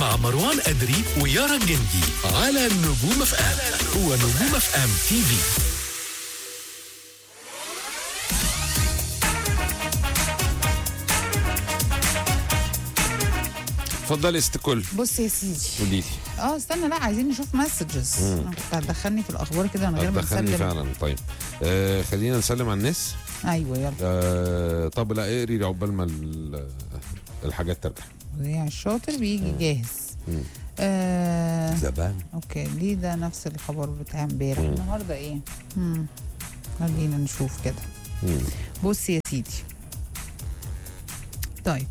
مع مروان أدري ويارا الجندي على نجوم اف ام هو نجوم اف ام تي في اتفضلي است كل بص يا سيدي قولي لي اه استنى لا عايزين نشوف مسجز انا كنت هتدخلني في الاخبار كده من غير ما دخلني نسلم فعلا طيب آه خلينا نسلم على الناس ايوه يلا آه طب لا اقري لي عقبال ما ال- الحاجات ترجع مذيع الشاطر بيجي جاهز مم. آه زبان اوكي ليه ده نفس الخبر بتاع امبارح مم. النهارده ايه مم. خلينا نشوف كده مم. بص يا سيدي طيب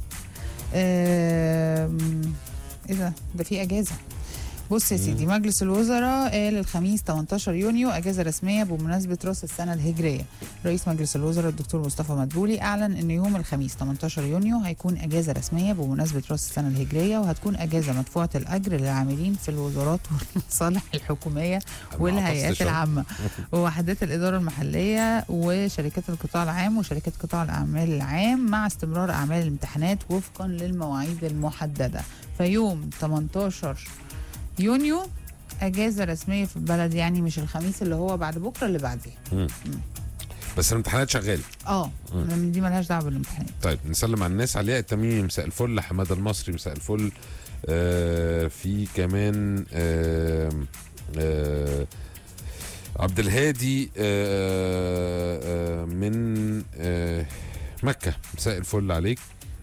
آم، ايه ده ده في اجازه بص يا سيدي مجلس الوزراء قال الخميس 18 يونيو اجازه رسميه بمناسبه راس السنه الهجريه رئيس مجلس الوزراء الدكتور مصطفى مدبولي اعلن ان يوم الخميس 18 يونيو هيكون اجازه رسميه بمناسبه راس السنه الهجريه وهتكون اجازه مدفوعه الاجر للعاملين في الوزارات والمصالح الحكوميه والهيئات شغل. العامه ووحدات الإدارة المحلية وشركات القطاع العام وشركات قطاع الأعمال العام مع استمرار أعمال الامتحانات وفقا للمواعيد المحددة فيوم 18 يونيو أجازة رسمية في البلد يعني مش الخميس اللي هو بعد بكرة اللي بعديه بس الامتحانات شغاله اه دي ملهاش دعوة بالامتحانات طيب نسلم على الناس علياء التميمي مساء الفل حماده المصري مساء الفل آه في كمان آه آه عبد الهادي آه آه من آه مكة مساء الفل عليك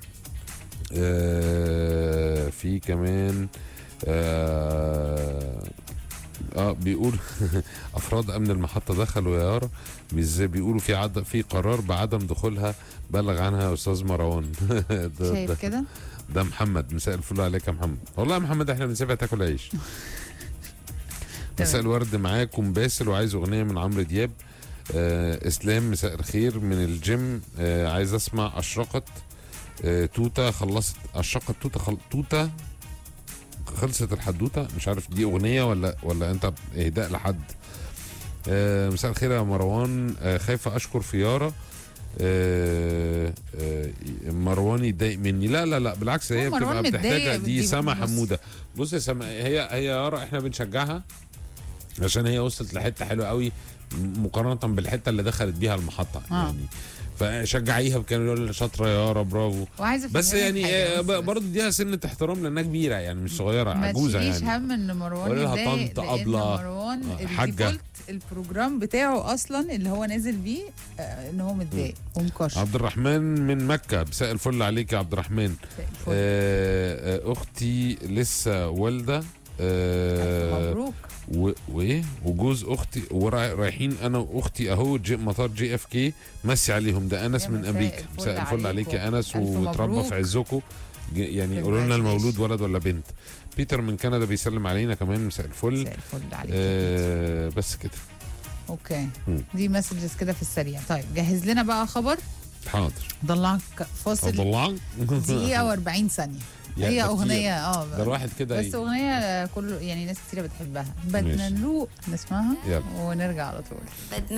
آه في كمان آه اه بيقول افراد امن المحطه دخلوا يا يارا بيز- بيقولوا في عد في قرار بعدم دخولها بلغ عنها يا استاذ مروان ده, ده, شايف كده ده محمد مساء الفل عليك يا محمد والله يا محمد احنا بنسيبها تاكل عيش مساء الورد معاكم باسل وعايز اغنيه من عمرو دياب آه اسلام مساء الخير من الجيم آه عايز اسمع اشرقت آه توته خلصت اشرقت توته خل... توته خلصت الحدوته مش عارف دي اغنيه ولا ولا انت اهداء لحد آه مساء الخير يا مروان آه خايفه اشكر فيارة آه آه مروان يتضايق مني لا لا لا بالعكس هي هو مروان بتبقى بتحتاج متضايق دي دي سما بص. حموده بص يا سما هي هي يارا احنا بنشجعها عشان هي وصلت لحته حلوه قوي مقارنه بالحته اللي دخلت بيها المحطه آه. يعني فشجعيها كانوا يقول شاطره يا يارا برافو وعايزة بس أفهمك يعني حاجة آه، بس- ب- برضه اديها سنه احترام لانها كبيره يعني مش صغيره ما عجوزه تشيليش يعني هم ان مروان قولي لها يتضايق طنط لأن أبلة، مروان آه، حاجة. الديفولت البروجرام بتاعه اصلا اللي هو نازل بيه آه، ان هو متضايق ومكشر عبد الرحمن من مكه مساء الفل عليك يا عبد الرحمن آه آه اختي لسه والده آه مبروك و- وايه وجوز اختي ورايحين انا واختي اهو جي مطار جي اف كي مسي عليهم ده انس يا من مساء امريكا الفل مساء الفل عليك يا انس ألف وتربى مبروك. في عزكم ج- يعني قولوا لنا المولود ولد ولا بنت بيتر من كندا بيسلم علينا كمان مساء الفل مساء الفل عليك آه بس كده اوكي مم. دي مسجز كده في السريع طيب جهز لنا بقى خبر حاضر ضلعك فاصل طلع دقيقة و40 ثانية يا هي ده كتير. أغنية اه ده الواحد كده بس ي- أغنية كله يعني ناس كتيرة بتحبها ماشي. بدنا نروق نسمعها يلا. ونرجع على طول